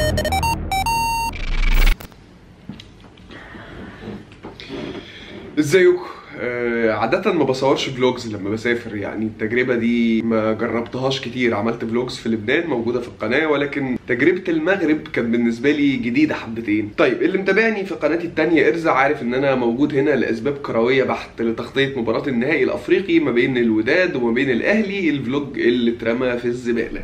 ازيكم آه، عادة ما بصورش فلوجز لما بسافر يعني التجربة دي ما جربتهاش كتير عملت فلوجز في لبنان موجودة في القناة ولكن تجربة المغرب كانت بالنسبة لي جديدة حبتين طيب اللي متابعني في قناتي التانية ارزع عارف ان انا موجود هنا لاسباب كروية بحت لتغطية مباراة النهائي الافريقي ما بين الوداد وما بين الاهلي الفلوج اللي اترمى في الزبالة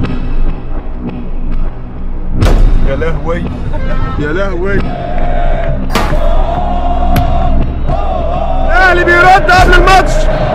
يا لهوي يا لهوي الاهلي بيرد قبل الماتش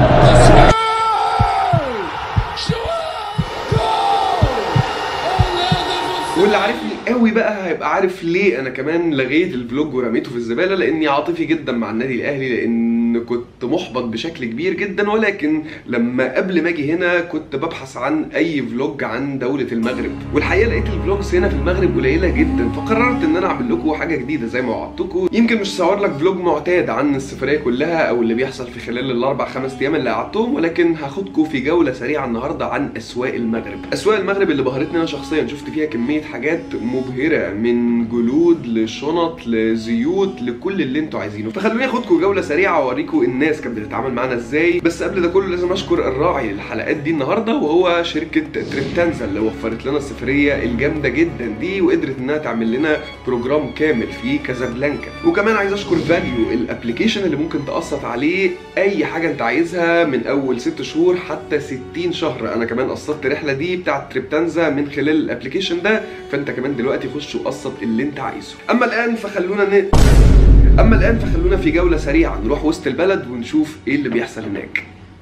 واللي عارفني قوي بقى هيبقى عارف ليه انا كمان لغيت الفلوج ورميته في الزباله لاني عاطفي جدا مع النادي الاهلي لان كنت محبط بشكل كبير جدا ولكن لما قبل ما اجي هنا كنت ببحث عن اي فلوج عن دوله المغرب والحقيقه لقيت الفلوجز هنا في المغرب قليله جدا فقررت ان انا اعمل لكم حاجه جديده زي ما وعدتكم يمكن مش هصور لك فلوج معتاد عن السفريه كلها او اللي بيحصل في خلال الاربع خمس ايام اللي قعدتهم ولكن هاخدكم في جوله سريعه النهارده عن اسواق المغرب اسواق المغرب اللي بهرتني انا شخصيا شفت فيها كميه حاجات مبهره من جلود لشنط لزيوت لكل اللي انتوا عايزينه فخلوني اخدكم جوله سريعه واوريكم الناس كانت بتتعامل معانا ازاي بس قبل ده كله لازم اشكر الراعي للحلقات دي النهارده وهو شركه تريبتانزا اللي وفرت لنا السفريه الجامده جدا دي وقدرت انها تعمل لنا بروجرام كامل في كازابلانكا وكمان عايز اشكر فاليو الابلكيشن اللي ممكن تقسط عليه اي حاجه انت عايزها من اول ست شهور حتى 60 شهر انا كمان قسطت الرحله دي بتاعت تريبتانزا من خلال الابلكيشن ده فانت كمان دلوقتي خش وقسط اللي انت عايزه اما الان فخلونا ن... اما الان فخلونا في جوله سريعه نروح وسط البلد ونشوف ايه اللي بيحصل هناك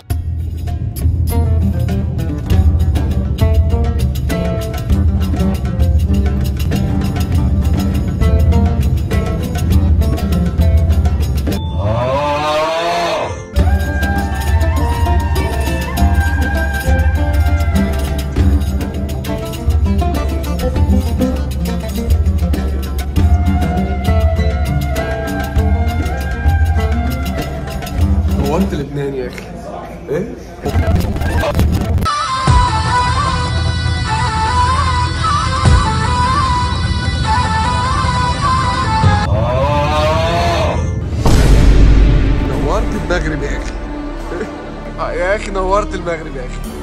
هو انت لبنان يا اخي ايه نورت المغرب يا اخي آه يا اخي نورت المغرب يا اخي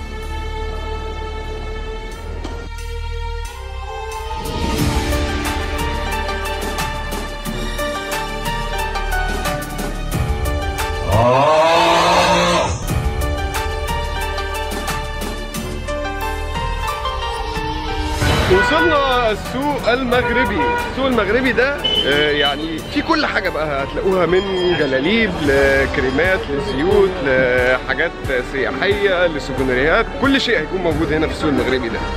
وصلنا السوق المغربي السوق المغربي ده آه، يعني في كل حاجة بقى هتلاقوها من جلاليب لكريمات لزيوت لحاجات سياحية لسوفونيريات كل شيء هيكون موجود هنا في السوق المغربي ده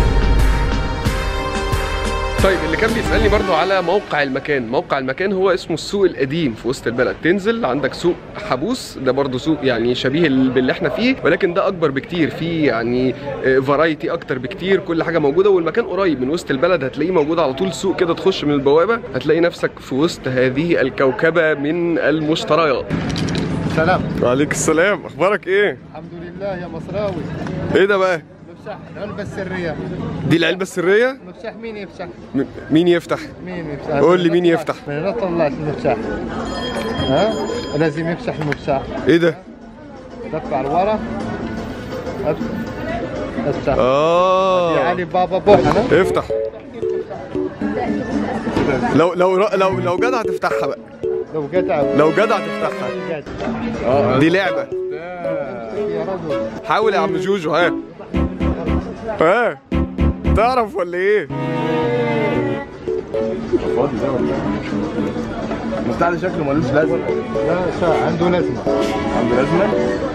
طيب اللي كان بيسألني برضو على موقع المكان موقع المكان هو اسمه السوق القديم في وسط البلد تنزل عندك سوق حبوس ده برضو سوق يعني شبيه ال- باللي احنا فيه ولكن ده اكبر بكتير فيه يعني فرايتي اكتر بكتير كل حاجه موجوده والمكان قريب من وسط البلد هتلاقيه موجود على طول سوق كده تخش من البوابه هتلاقي نفسك في وسط هذه الكوكبه من المشتريات سلام وعليك السلام اخبارك ايه الحمد لله يا مصراوي ايه ده بقى مفتاح العلبة السرية دي العلبه السريه مفتاح مين يفتح؟ م- مين يفتح مين يفتح؟ قول لي مين يفتح؟ من لا طلعت المفتاح ها؟ لازم يفتح المفتاح ايه ده دفع لورا افتح افتح يا اه علي بابا بوحنا افتح لو لو لو لو جدع تفتحها بقى لو قطع لو جدع تفتحها قطع. دي لعبة يا رجل حاول يا عم جوجو ها ها تعرف ولا ايه؟ فاضي ده ولا المفتاح ده شكله ملوش لازمه لا شا عنده لازمه عنده لازمه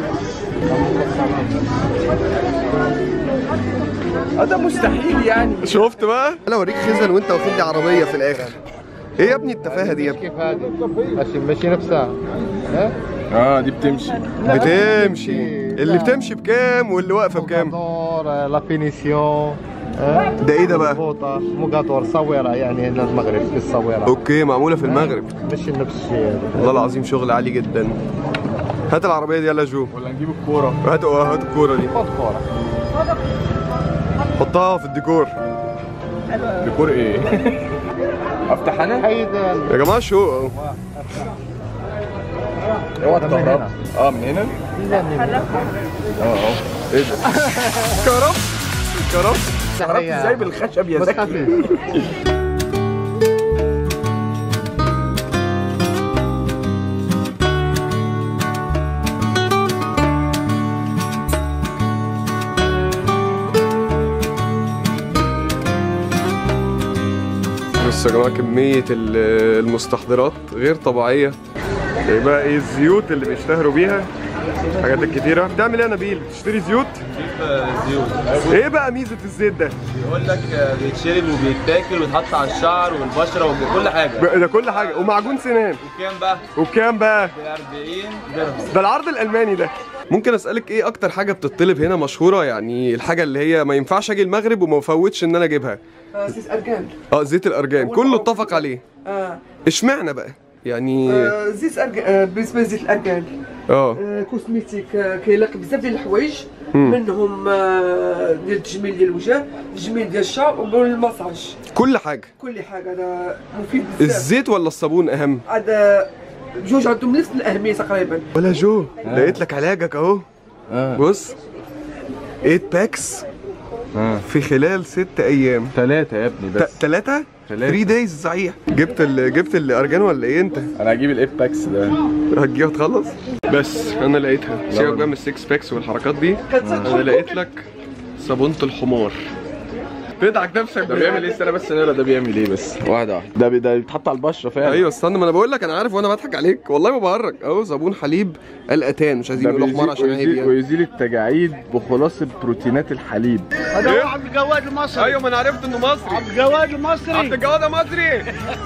هذا مستحيل يعني شفت بقى؟ انا اوريك خزن وانت واخد لي عربية في الاخر ايه يا ابني التفاهة دي يا ابني؟ كيف هذه ماشي ماشي نفسها ها اه دي بتمشي بتمشي اللي بتمشي بكام واللي واقفة بكام؟ مقادور لا فينيسيون ها ده ايه ده بقى؟ مضبوطة مقادور صويرة يعني هنا المغرب في الصويرة اوكي معمولة في المغرب مش نفس الشيء هذا. والله العظيم شغل عالي جدا هات العربية دي يلا يا جو ولا نجيب الكوره هات هات الكورة دي خد كورة حطها في الديكور ديكور ايه؟ افتح انا؟ هيدا يا جماعه شو اهو اوعى تستغرب اه من هنا؟ اه اه ايه ده؟ كرم كرم عرفت ازاي بالخشب يا زكي؟ بص يا جماعه كميه ال- المستحضرات غير طبيعيه ايه بقى ايه الزيوت اللي بيشتهروا بيها الحاجات الكتيره بتعمل ايه يا نبيل بتشتري زيوت زيوت ايه بقى ميزه الزيت ده بيقول لك بيتشرب وبيتاكل ويتحط على الشعر والبشره وكل حاجه بقى ده كل حاجه ومعجون سنان وكام بقى؟ وبكام بقى ب 40 درهم ده العرض الالماني ده ممكن اسالك ايه اكتر حاجه بتطلب هنا مشهوره يعني الحاجه اللي هي ما ينفعش اجي المغرب وما افوتش ان انا اجيبها آه، سيس اركان اه زيت الارجان كله اتفق عليه آه. اشمعنى بقى يعني آه، زيت أركان آه، بالنسبه لزيت الاركان اه آه، كوسميتيك آه، كيلاقي بزاف ديال الحوايج منهم آه، ديال التجميل ديال الوجه التجميل ديال الشعر والمساج كل حاجه كل حاجه هذا مفيد بزاف الزيت ولا الصابون اهم هذا جوج عندهم نفس الاهميه تقريبا ولا جو لقيت لك علاجك اهو اه بص 8 باكس اه في خلال 6 ايام ثلاثة يا ابني بس ثلاثة؟ تلاتة. 3 دايز صحيح جبت ال... جبت الارجان ولا ايه انت؟ انا هجيب الايباكس ده هتجيها وتخلص؟ بس انا لقيتها سيبك بقى من السكس باكس والحركات دي انا لقيت لك صابونة الحمار تدعك نفسك ده بيعمل ايه استنى بس نقرا ده بيعمل ايه بس واحدة واحدة ده بي- ده بيتحط على البشرة فعلا ايوه استنى ما انا بقول لك انا عارف وانا بضحك عليك والله ما بهرج اهو صابون حليب الاتان مش عايزين ده يقولوا حمار بيزيل عشان عيب ويزيل, يعني ويزيل التجاعيد بخلاصة بروتينات الحليب هذا هو عبد الجواد المصري ايوه ما انا عرفت انه مصري عبد الجواد المصري عبد الجواد المصري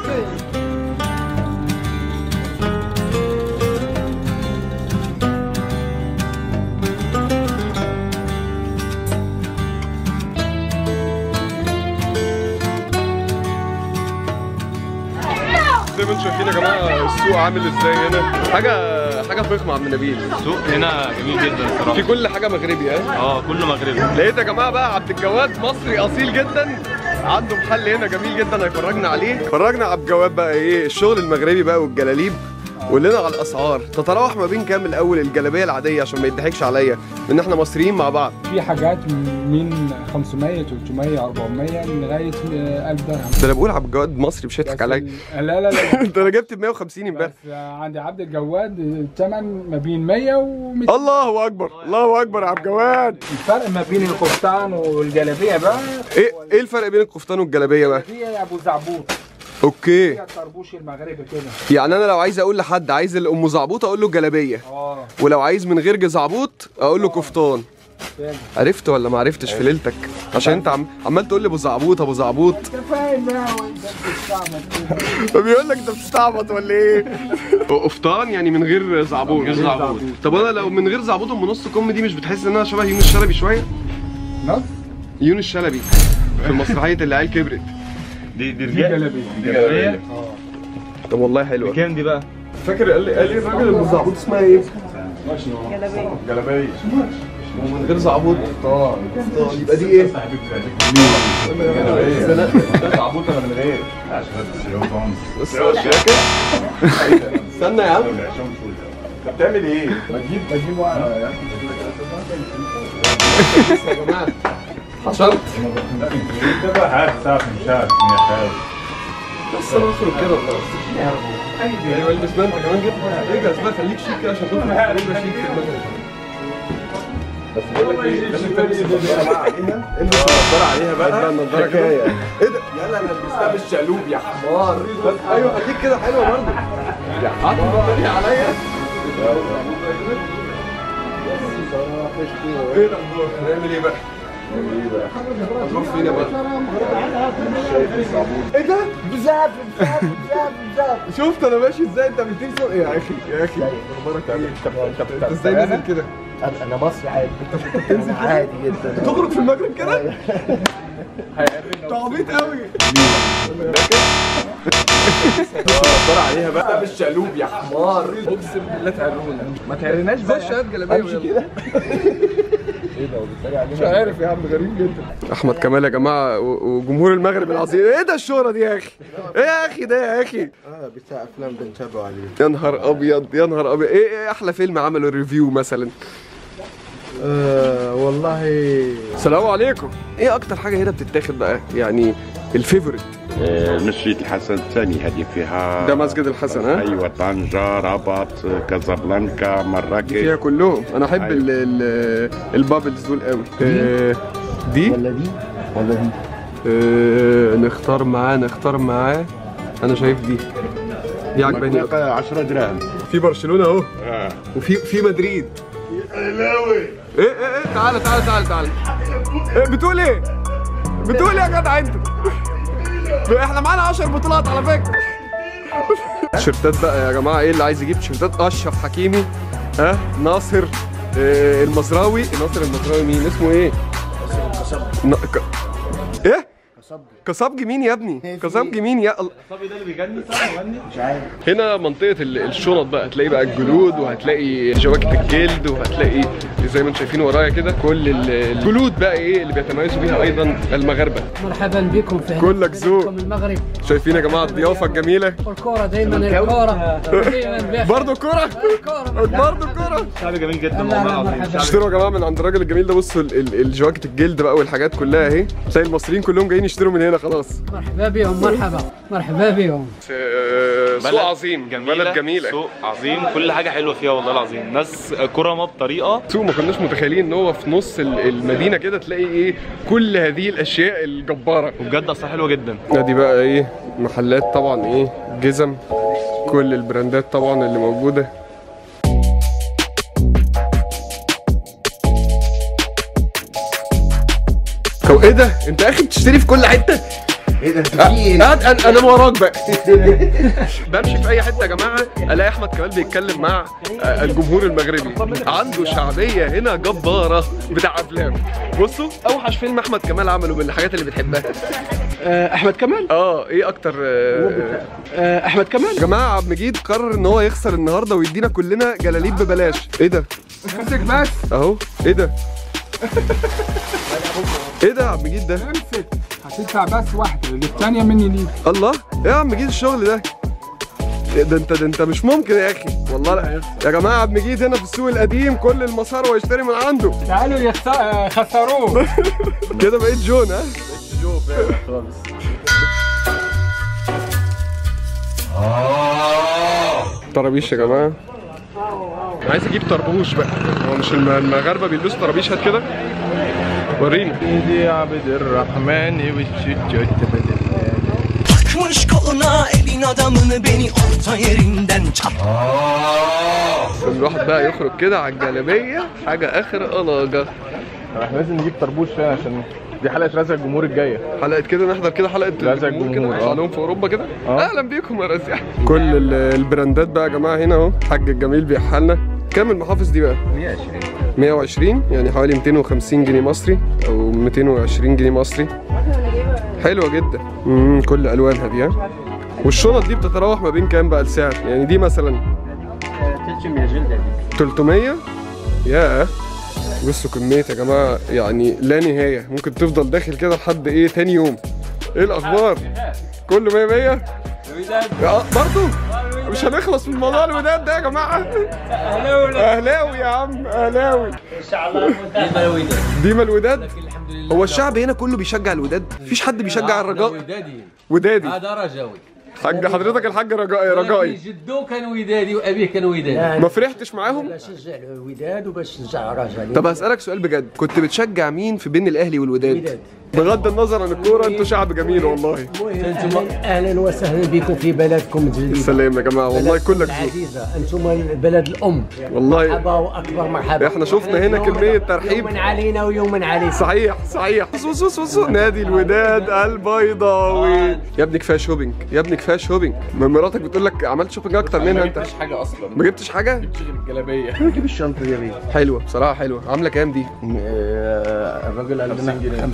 زي ما انتم شايفين يا جماعه السوق عامل ازاي هنا حاجه حاجه فخمه عم نبيل السوق هنا جميل جدا الصراحه في كل حاجه مغربي ها اه كله مغربي لقيت يا جماعه بقى عبد الجواد مصري اصيل جدا عنده محل هنا جميل جدا هيفرجنا عليه فرجنا عبد الجواد بقى ايه الشغل المغربي بقى والجلاليب قول لنا على الاسعار تتراوح ما بين كام الاول الجلابيه العاديه عشان ما يضحكش عليا ان احنا مصريين مع بعض في حاجات من 500 300 400 لغايه 1000 درهم ده انا بقول عبد الجواد مصري مش هيضحك بس عليا ال- لا لا لا ده انا جبت ب 150 امبارح بس عند عبد الجواد الثمن ما بين 100 و 200 الله اكبر الله اكبر يا عبد الجواد الفرق ما بين القفطان والجلابيه بقى ايه ايه الفرق بين القفطان والجلابيه بقى هي ابو زعبوط اوكي هي الطربوش المغربي كده يعني انا لو عايز اقول لحد عايز الام زعبوط اقول له جلابيه اه ولو عايز من غير جزعبوط اقول له كفتان فعلا. عرفت ولا ما عرفتش في ليلتك عشان انت عم... عمال تقول لي ابو زعبوط ابو زعبوط انت فاهم بقى وانت بتستعمل كده. فبيقول لك انت بتستعبط ولا ايه قفطان يعني من غير زعبوط من غير زعبوط. طب انا لو من غير زعبوط ام نص كم دي مش بتحس ان انا شبه يونس شلبي شويه نص يونس شلبي في مسرحيه العيال كبرت دي دي دي رجال جلابيه جلابيه طب والله حلوه بكام دي بقى؟ فاكر قال لي قال لي الراجل ابو زعبوط اسمها ايه جلابية ومن غير زعبوط يبقى دي ايه عبوط انا من غير استنى يا عم انت بتعمل ايه؟ بجيب بجيب ورقة يا يا جماعه حشرت بس انا اخرج كده خلاص ايوه البس بقى انت كمان جبت اجهز بقى خليك شيك كده عشان تخرج خروجه شيك في المغرب بس بقول لك ايه لازم تلبس النضاره بقى عليها البس النضاره عليها بقى النضاره كده ايه ده يلا انا لبستها بالشقلوب يا حمار ايوه هديك كده حلوه برضه يا قعدت تتريق عليا ايه الاخبار هنعمل ايه بقى هنروح فين يا بقى ايه ده بزاف بزاف بزاف بزاف شفت انا ماشي ازاي انت بتكسر يا اخي يا اخي اخبارك ايه انت ازاي نازل كده انا مصري عادي انا عادي جدا تخرج في المغرب كده انت عبيط قوي النضاره عليها بقى بالشقلوب يا حمار اقسم بالله تعرونا ما تعرناش زي بقى الشهاد جلابيه امشي كده ايه ده وبالتالي علينا مش عارف يا عم غريب جدا احمد كمال يا جماعه و- وجمهور المغرب العظيم ايه ده الشهره دي يا اخي ايه يا اخي ده يا اخي اه بتاع افلام بنتابعه عليه يا نهار ابيض يا نهار ابيض ايه ايه احلى فيلم عمله ريفيو مثلا آه والله السلام عليكم ايه اكتر حاجه هنا بتتاخد بقى يعني الفيفوريت آه، مسجد الحسن الثاني هذه فيها ده مسجد الحسن ها ايوه طنجة رباط كازابلانكا مراكش فيها كلهم انا احب أيوة. ال ال البابلز دول قوي آه، دي ولا دي ولا دي آه، نختار معاه نختار معاه انا شايف دي دي عجباني أكتر. 10 دراهم في برشلونه اهو آه. وفي في مدريد ايه ايه ايه تعالى تعالى تعالى تعالى إيه بتقول ايه؟ بتقول ايه يا جدع انت؟ احنا معانا 10 بطولات على فكره تيشيرتات بقى يا جماعه ايه اللي عايز يجيب تيشيرتات اشرف حكيمي ها ناصر آه المزراوي ناصر المزراوي مين اسمه ايه؟ ن... ك... ايه؟ كصبجي مين يا ابني؟ كصبجي مين يا الله الصبي ده اللي بيغني صح مغني هنا منطقة ال- الشنط بقى هتلاقي بقى الجلود وهتلاقي جواكت الجلد وهتلاقي زي ما انتم شايفين ورايا كده كل ال- الجلود بقى ايه اللي بيتميزوا بيها ايضا المغاربه مرحبا بكم في كلك ذوق. بلدكم المغرب شايفين يا جماعه الضيافه الجميله والكورة دايما الكورة دايما بخير. برضه كرة الكورة برضه كرة شعب جميل جدا لا، لا، والله العظيم مرحبا. شعب اشتروا يا جماعه من عند الراجل الجميل ده بصوا ال- ال- الجواكت الجلد بقى والحاجات كلها اهي تلاقي المصريين كلهم جايين يشتروا من هنا خلاص مرحبا بهم مرحبا مرحبا بهم سوق عظيم بلد جميله سوق عظيم كل حاجه حلوه فيها والله العظيم ناس كرمه بطريقه سوق ما كناش متخيلين ان هو في نص ال- المدينه كده تلاقي ايه كل هذه الاشياء الجباره وبجد اصلا حلوه جدا ادي بقى ايه محلات طبعا ايه جزم كل البراندات طبعا اللي موجوده هو ايه ده انت يا اخي بتشتري في كل حته ايه ده آه، آه، انا انا وراك بقى بمشي في اي حته يا جماعه الاقي احمد كمال بيتكلم مع آه، الجمهور المغربي عنده شعبيه هنا جباره بتاع افلام بصوا اوحش فيلم احمد كمال عمله من الحاجات اللي بتحبها احمد كمال اه ايه اكتر آه، آه، احمد كمال يا جماعه عبد المجيد قرر ان هو يخسر النهارده ويدينا كلنا جلاليب ببلاش ايه ده امسك بس اهو ايه ده ايه ده يا عبد المجيد ده امسك هتدفع بس واحدة اللي الثانية مني ليك الله ايه يا عم مجيد الشغل ده إيه ده انت ده انت مش ممكن يا اخي والله لا يا جماعه عبد المجيد هنا في السوق القديم كل المسار ويشتري من عنده تعالوا يخس- خسروه كده بقيت جون ها طرابيش يا جماعه عايز اجيب طربوش بقى هو مش الم- المغاربه بيلبسوا طرابيش هات كده ورينا ايدي عبد الرحمن والشجاع Takmış koluna elin adamını beni orta yerinden çat الواحد بقى يخرج كده على الجلابيه حاجه اخر قلاجه احنا لازم نجيب طربوش فعلا عشان دي حلقه رزق الجمهور الجايه حلقه كده نحضر كده حلقه رزق الجمهور كده الجمهور، نحضر آه. عليهم في اوروبا كده آه. اهلا بيكم يا رزق كل ال- البراندات بقى يا جماعه هنا اهو الحاج الجميل بيحلنا كام المحافظ دي بقى 120 120 يعني حوالي 250 جنيه مصري او 220 جنيه مصري حلوه جدا امم كل الوانها دي ها والشنط دي بتتراوح ما بين كام بقى السعر يعني دي مثلا 300 ياه بصوا كمية يا جماعة يعني لا نهاية ممكن تفضل داخل كده لحد ايه تاني يوم ايه الأخبار؟ كله مية مية؟ اه برضه مش هنخلص من موضوع الوداد ده يا جماعة أهلاوي يا عم أهلاوي ديما الوداد هو الشعب هنا كله بيشجع الوداد مفيش حد بيشجع الرجاء ودادي ودادي هذا رجاوي حاج حضرتك الحاج رجائي رجائي جدو كان ودادي وابيه كان ودادي ما فرحتش معاهم بشجع الوداد وبشجع رجل طب هسألك سؤال بجد كنت بتشجع مين في بين الأهلي والوداد بغض النظر عن الكورة انتوا شعب جميل والله اهلا وسهلا بكم في بلدكم الجديد السلام يا جماعة والله كلك ذوق العزيزة انتم البلد الام والله مرحبا واكبر مرحبا احنا شفنا هنا كمية ترحيب يوم علينا ويوم عليكم صحيح صحيح بص بص بص بص نادي الوداد البيضاوي يا ابني كفايه شوبينج يا ابني كفايه شوبينج ما مراتك بتقول لك عملت شوبينج اكتر منها انت حاجه اصلا ما جبتش حاجه شغل الجلابيه جيب الشنطه دي يا بيه حلوه بصراحه حلوه عامله كام دي الراجل قال لنا 50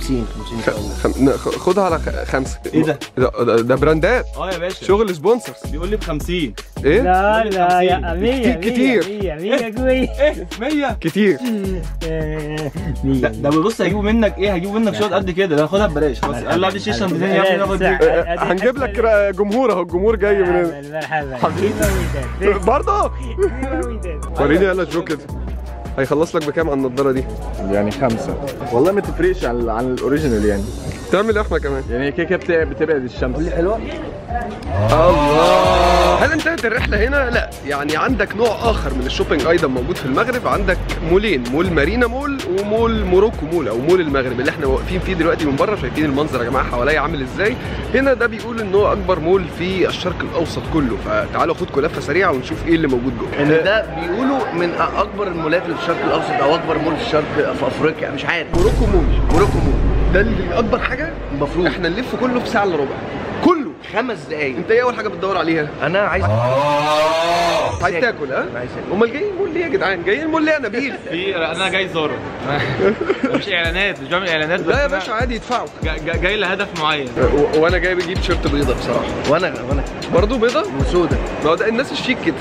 ان شاء الله خم... ن- خ- خدها على خ- خمسة إيه ده؟ ده, ده, ده براندات اه يا باشا شغل سبونسرز بيقول لي ب 50 ايه؟ لا لا يا مية كتير- مية مية مية قوي ايه 100 كتير مية ده ده بص هيجيبوا منك ايه هيجيبوا منك شويه قد كده ده خدها ببلاش خلاص قال لي عندي شيشه 200 يا ابني ناخد دي هنجيب لك ر- جمهور اهو الجمهور جاي من هنا مرحبا حبيبي برضه وريني يلا جو كده هيخلص لك بكام على النضاره دي؟ يعني خمسة والله ما تفرقش عن عن الاوريجينال يعني تعمل ايه احنا كمان؟ يعني كده كده بت- بتبعد الشمس حلوه الله هل انتهت الرحله هنا؟ لا يعني عندك نوع اخر من الشوبينج ايضا موجود في المغرب عندك مولين مول مارينا مول ومول موروكو مول او مول المغرب اللي احنا واقفين فيه دلوقتي من بره شايفين المنظر يا جماعه حواليا عامل ازاي هنا ده بيقول ان هو اكبر مول في الشرق الاوسط كله فتعالوا خدكم لفه سريعه ونشوف ايه اللي موجود جوه ان ده بيقولوا من اكبر المولات اللي في الشرق الاوسط او اكبر مول في الشرق في افريقيا مش عارف موروكو مول موروكو مول ده اللي اكبر حاجه المفروض احنا نلف كله في ساعه الا ربع كله خمس دقايق انت ايه اول حاجه بتدور عليها انا عايز عايز تاكل ها عايز آكل. امال جايين مول ليه يا جدعان جايين مول ليه يا نبيل في انا جاي زارو مش اعلانات مش بعمل اعلانات بس لا يا أنا باشا عادي يدفعوا جا- جا- جاي لهدف معين و- وانا جاي بجيب شيرت بيضه بصراحه وانا وانا برضه بيضه وسودا ما هو ده الناس الشيك كده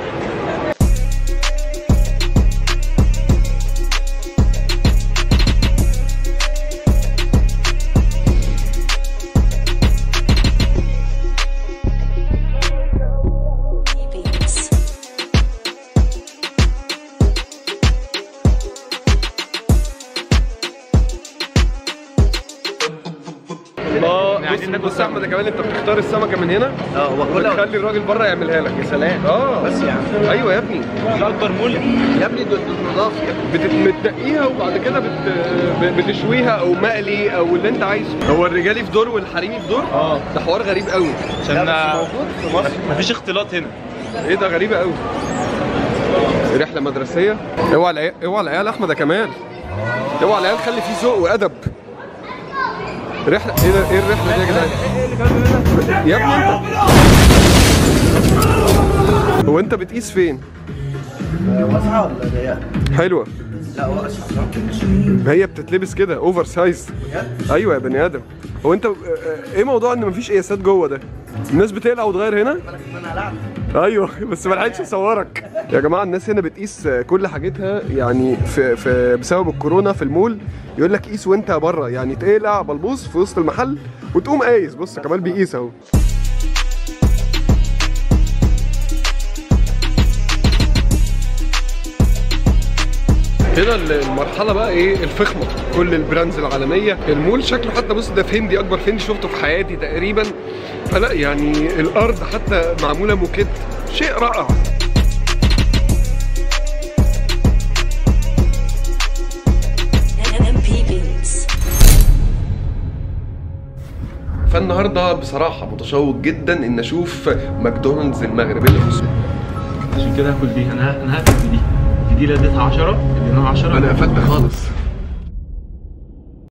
اه عايزين بص ناكل بص يا احمد يا كمان انت بتختار السمكه من هنا اه واكلها وتخلي الراجل بره يعملها لك يا سلام اه بس يا عم ايوه يا ابني ده اكبر مول يا ابني دول دول نضاف يا ابني بت- بتنقيها وبعد كده بت... ب- بتشويها او مقلي او اللي انت عايزه هو الرجالي في دور والحريمي في دور اه ده حوار غريب قوي عشان موجود في مصر مفيش اختلاط هنا ايه ده غريبه قوي رحله مدرسيه اوعى العيال اوعى العيال احمد يا كمال اوعى العيال خلي فيه ذوق وادب رحله ايه ده ايه الرحله دي يا جدعان يا ابني انت هو انت بتقيس فين واسعه ولا ضيقه؟ حلوه لا واسعه هي بتتلبس كده اوفر سايز ايوه يا بني ادم هو انت آه، آه، ايه موضوع ان مفيش قياسات جوه ده الناس بتقلع وتغير هنا ايوه بس ما لحقتش اصورك يا جماعه الناس هنا بتقيس آه، كل حاجتها يعني في, في بسبب الكورونا في المول يقول لك قيس وانت بره يعني تقلع بلبوس في وسط المحل وتقوم قايس بص كمال بيقيس اهو هنا المرحلة بقى ايه الفخمة كل البراندز العالمية المول شكله حتى بص ده فندي أكبر فندي شفته في حياتي تقريبا فلا يعني الأرض حتى معمولة موكيت شيء رائع فالنهارده بصراحة متشوق جدا إن أشوف ماكدونالدز المغرب اللي في عشان كده هاكل دي انا انا هاكل دي دي لديتها 10 اديناها 10 أنا قفلت خالص